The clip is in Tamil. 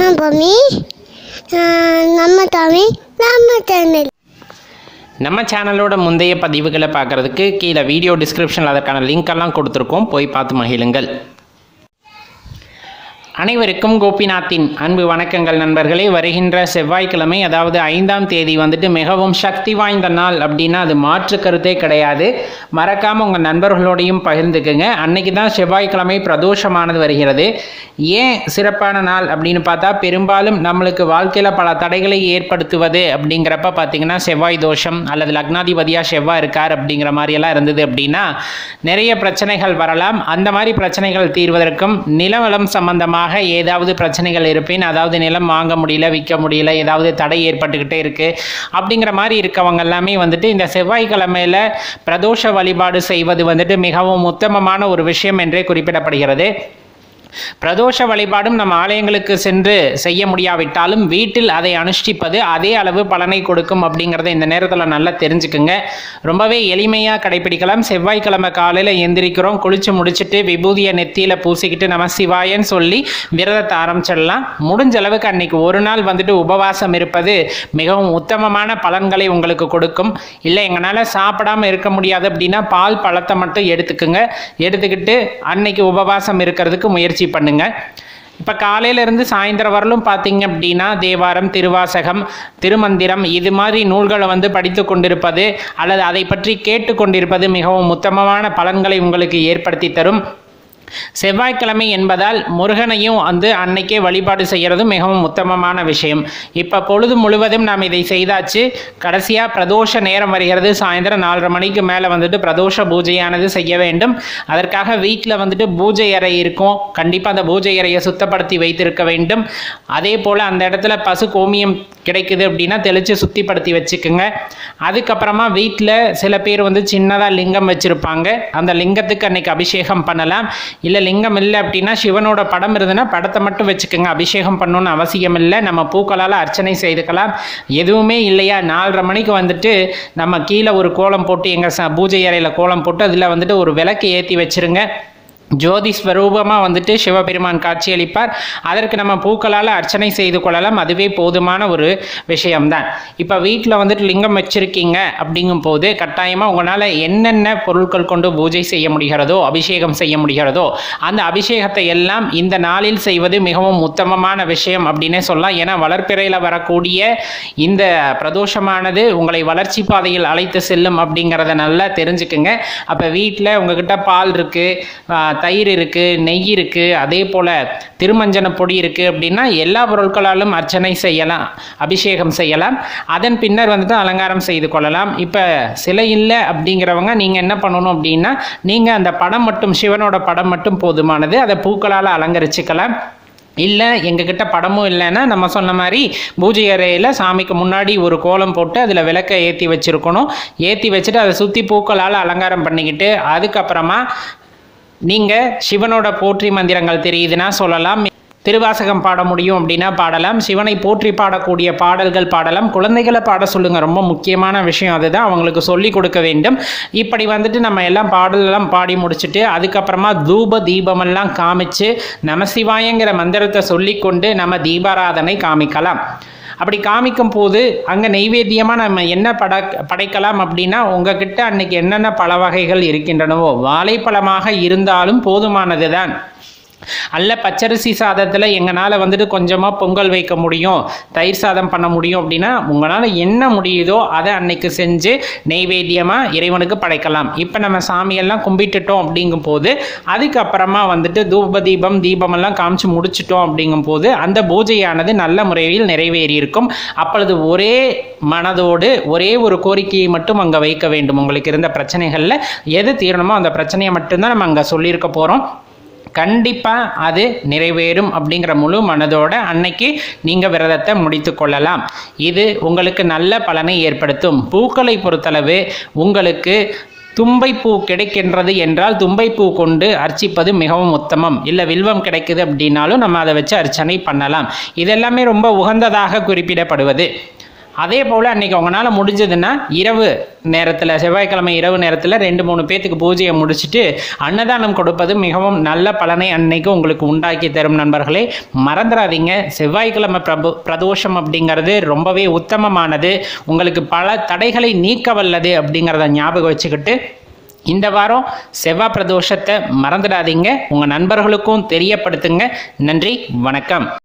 நான் பொம்மி நம்ம தமிழ் நம்ம சேனல் நம்ம சேனலோட முந்தைய பதிவுகளை பார்க்குறதுக்கு கீழே வீடியோ டிஸ்கிரிப்ஷனில் அதற்கான லிங்க் எல்லாம் கொடுத்துருக்கோம் போய் பார்த்து மகிழுங்கள் அனைவருக்கும் கோபிநாத்தின் அன்பு வணக்கங்கள் நண்பர்களே வருகின்ற செவ்வாய்க்கிழமை அதாவது ஐந்தாம் தேதி வந்துட்டு மிகவும் சக்தி வாய்ந்த நாள் அப்படின்னா அது மாற்று கருத்தே கிடையாது மறக்காமல் உங்கள் நண்பர்களோடையும் பகிர்ந்துக்குங்க அன்னைக்கு தான் செவ்வாய்க்கிழமை பிரதோஷமானது வருகிறது ஏன் சிறப்பான நாள் அப்படின்னு பார்த்தா பெரும்பாலும் நம்மளுக்கு வாழ்க்கையில் பல தடைகளை ஏற்படுத்துவது அப்படிங்கிறப்ப பார்த்தீங்கன்னா செவ்வாய் தோஷம் அல்லது லக்னாதிபதியாக செவ்வாய் இருக்கார் அப்படிங்கிற மாதிரியெல்லாம் இருந்தது அப்படின்னா நிறைய பிரச்சனைகள் வரலாம் அந்த மாதிரி பிரச்சனைகள் தீர்வதற்கும் நிலவளம் சம்பந்தமாக ஏதாவது பிரச்சனைகள் இருப்பின் அதாவது நிலம் வாங்க முடியல விற்க முடியல ஏதாவது தடை ஏற்பட்டுக்கிட்டே இருக்கு அப்படிங்கிற மாதிரி இருக்கவங்க எல்லாமே வந்துட்டு இந்த செவ்வாய்க்கிழமையில பிரதோஷ வழிபாடு செய்வது வந்துட்டு மிகவும் உத்தமமான ஒரு விஷயம் என்றே குறிப்பிடப்படுகிறது பிரதோஷ வழிபாடும் நம்ம ஆலயங்களுக்கு சென்று செய்ய முடியாவிட்டாலும் வீட்டில் அதை அனுஷ்டிப்பது அதே அளவு பலனை கொடுக்கும் அப்படிங்கிறத இந்த நேரத்தில் நல்லா தெரிஞ்சுக்குங்க ரொம்பவே எளிமையாக கடைபிடிக்கலாம் செவ்வாய்க்கிழமை காலையில் எந்திரிக்கிறோம் குளிச்சு முடிச்சுட்டு விபூதியை நெத்தியில் பூசிக்கிட்டு நம்ம சிவாயன்னு சொல்லி விரதத்தை ஆரம்பிச்சிடலாம் முடிஞ்ச அளவுக்கு அன்னைக்கு ஒரு நாள் வந்துட்டு உபவாசம் இருப்பது மிகவும் உத்தமமான பலன்களை உங்களுக்கு கொடுக்கும் இல்லை எங்களால் சாப்பிடாம இருக்க முடியாது அப்படின்னா பால் பழத்தை மட்டும் எடுத்துக்குங்க எடுத்துக்கிட்டு அன்னைக்கு உபவாசம் இருக்கிறதுக்கு முயற்சி பண்ணுங்க இப்போ காலையிலேருந்து சாயந்தரம் வரலும் பார்த்தீங்க அப்படின்னா தேவாரம் திருவாசகம் திருமந்திரம் இது மாதிரி நூல்களை வந்து படித்து கொண்டிருப்பது அல்லது அதை பற்றி கேட்டு கொண்டிருப்பது மிகவும் உத்தமமான பலன்களை உங்களுக்கு ஏற்படுத்தி தரும் செவ்வாய்க்கிழமை என்பதால் முருகனையும் வந்து அன்னைக்கே வழிபாடு செய்கிறது மிகவும் உத்தமமான விஷயம் இப்போ பொழுது முழுவதும் நாம் இதை செய்தாச்சு கடைசியாக பிரதோஷ நேரம் வருகிறது சாயந்தரம் நாலரை மணிக்கு மேலே வந்துட்டு பிரதோஷ பூஜையானது செய்ய வேண்டும் அதற்காக வீட்டில் வந்துட்டு பூஜை அறை இருக்கும் கண்டிப்பாக அந்த பூஜை அறையை சுத்தப்படுத்தி வைத்திருக்க வேண்டும் அதே போல் அந்த இடத்துல பசு கோமியம் கிடைக்குது அப்படின்னா தெளித்து சுத்திப்படுத்தி வச்சுக்குங்க அதுக்கப்புறமா வீட்டில் சில பேர் வந்து சின்னதாக லிங்கம் வச்சுருப்பாங்க அந்த லிங்கத்துக்கு அன்னைக்கு அபிஷேகம் பண்ணலாம் இல்லை லிங்கம் இல்லை அப்படின்னா சிவனோட படம் இருந்ததுன்னா படத்தை மட்டும் வச்சுக்கோங்க அபிஷேகம் பண்ணணும்னு அவசியம் இல்லை நம்ம பூக்களால் அர்ச்சனை செய்துக்கலாம் எதுவுமே இல்லையா நாலரை மணிக்கு வந்துட்டு நம்ம கீழே ஒரு கோலம் போட்டு எங்கள் ச பூஜை அறையில் கோலம் போட்டு அதில் வந்துட்டு ஒரு விளக்கு ஏற்றி வச்சுருங்க ஜோதி ஸ்வரூபமாக வந்துட்டு சிவபெருமான் காட்சியளிப்பார் அதற்கு நம்ம பூக்களால் அர்ச்சனை செய்து கொள்ளலாம் அதுவே போதுமான ஒரு விஷயம்தான் இப்போ வீட்டில் வந்துட்டு லிங்கம் வச்சுருக்கீங்க அப்படிங்கும் போது கட்டாயமாக உங்களால் என்னென்ன பொருட்கள் கொண்டு பூஜை செய்ய முடிகிறதோ அபிஷேகம் செய்ய முடிகிறதோ அந்த அபிஷேகத்தை எல்லாம் இந்த நாளில் செய்வது மிகவும் உத்தமமான விஷயம் அப்படின்னே சொல்லலாம் ஏன்னா வளர்ப்பிறையில் வரக்கூடிய இந்த பிரதோஷமானது உங்களை வளர்ச்சி பாதையில் அழைத்து செல்லும் அப்படிங்கிறத நல்லா தெரிஞ்சுக்குங்க அப்போ வீட்டில் உங்ககிட்ட பால் இருக்குது தயிர் இருக்குது நெய் இருக்குது அதே போல் திருமஞ்சன பொடி இருக்குது அப்படின்னா எல்லா பொருட்களாலும் அர்ச்சனை செய்யலாம் அபிஷேகம் செய்யலாம் அதன் பின்னர் வந்துட்டு அலங்காரம் செய்து கொள்ளலாம் இப்போ சிலை இல்லை அப்படிங்கிறவங்க நீங்கள் என்ன பண்ணணும் அப்படின்னா நீங்கள் அந்த படம் மட்டும் சிவனோட படம் மட்டும் போதுமானது அதை பூக்களால் அலங்கரிச்சுக்கலாம் இல்லை எங்ககிட்ட படமும் இல்லைன்னா நம்ம சொன்ன மாதிரி பூஜை அறையில் சாமிக்கு முன்னாடி ஒரு கோலம் போட்டு அதில் விளக்கை ஏற்றி வச்சுருக்கணும் ஏற்றி வச்சுட்டு அதை சுற்றி பூக்களால் அலங்காரம் பண்ணிக்கிட்டு அதுக்கப்புறமா நீங்கள் சிவனோட போற்றி மந்திரங்கள் தெரியுதுன்னா சொல்லலாம் திருவாசகம் பாட முடியும் அப்படின்னா பாடலாம் சிவனை போற்றி பாடக்கூடிய பாடல்கள் பாடலாம் குழந்தைகளை பாட சொல்லுங்கள் ரொம்ப முக்கியமான விஷயம் அதுதான் அவங்களுக்கு சொல்லி கொடுக்க வேண்டும் இப்படி வந்துட்டு நம்ம எல்லாம் பாடலெல்லாம் பாடி முடிச்சுட்டு அதுக்கப்புறமா தூப தீபமெல்லாம் காமிச்சு நமசிவாயங்கிற மந்திரத்தை சொல்லிக்கொண்டு நம்ம தீபாராதனை காமிக்கலாம் அப்படி காமிக்கும் போது அங்கே நெய்வேத்தியமாக நம்ம என்ன பட படைக்கலாம் அப்படின்னா உங்ககிட்ட அன்னைக்கு என்னென்ன பழ வகைகள் இருக்கின்றனவோ வாழைப்பழமாக இருந்தாலும் போதுமானது தான் அல்ல பச்சரிசி சாதத்தில் எங்களால் வந்துட்டு கொஞ்சமாக பொங்கல் வைக்க முடியும் தயிர் சாதம் பண்ண முடியும் அப்படின்னா உங்களால் என்ன முடியுதோ அதை அன்னைக்கு செஞ்சு நெய்வேத்தியமாக இறைவனுக்கு படைக்கலாம் இப்போ நம்ம சாமியெல்லாம் கும்பிட்டுட்டோம் அப்படிங்கும் போது அதுக்கப்புறமா வந்துட்டு தூப தீபம் தீபமெல்லாம் காமிச்சு முடிச்சிட்டோம் அப்படிங்கும் போது அந்த பூஜையானது நல்ல முறையில் நிறைவேறி இருக்கும் அப்பொழுது ஒரே மனதோடு ஒரே ஒரு கோரிக்கையை மட்டும் அங்கே வைக்க வேண்டும் உங்களுக்கு இருந்த பிரச்சனைகளில் எது தீரணுமோ அந்த பிரச்சனையை மட்டும்தான் நம்ம அங்கே சொல்லியிருக்க போகிறோம் கண்டிப்பாக அது நிறைவேறும் அப்படிங்கிற முழு மனதோட அன்னைக்கு நீங்கள் விரதத்தை முடித்து கொள்ளலாம் இது உங்களுக்கு நல்ல பலனை ஏற்படுத்தும் பூக்களை பொறுத்தளவு உங்களுக்கு தும்பைப்பூ கிடைக்கின்றது என்றால் தும்பைப்பூ கொண்டு அர்ச்சிப்பது மிகவும் உத்தமம் இல்லை வில்வம் கிடைக்குது அப்படின்னாலும் நம்ம அதை வச்சு அர்ச்சனை பண்ணலாம் இதெல்லாமே ரொம்ப உகந்ததாக குறிப்பிடப்படுவது அதே போல் அன்னைக்கு உங்களால் முடிஞ்சதுன்னா இரவு நேரத்தில் செவ்வாய்க்கிழமை இரவு நேரத்தில் ரெண்டு மூணு பேத்துக்கு பூஜையை முடிச்சுட்டு அன்னதானம் கொடுப்பது மிகவும் நல்ல பலனை அன்னைக்கு உங்களுக்கு உண்டாக்கி தரும் நண்பர்களே மறந்துடாதீங்க செவ்வாய்க்கிழமை பிரபு பிரதோஷம் அப்படிங்கிறது ரொம்பவே உத்தமமானது உங்களுக்கு பல தடைகளை நீக்க வல்லது அப்படிங்கிறத ஞாபகம் வச்சுக்கிட்டு இந்த வாரம் செவ்வாய் பிரதோஷத்தை மறந்துடாதீங்க உங்கள் நண்பர்களுக்கும் தெரியப்படுத்துங்க நன்றி வணக்கம்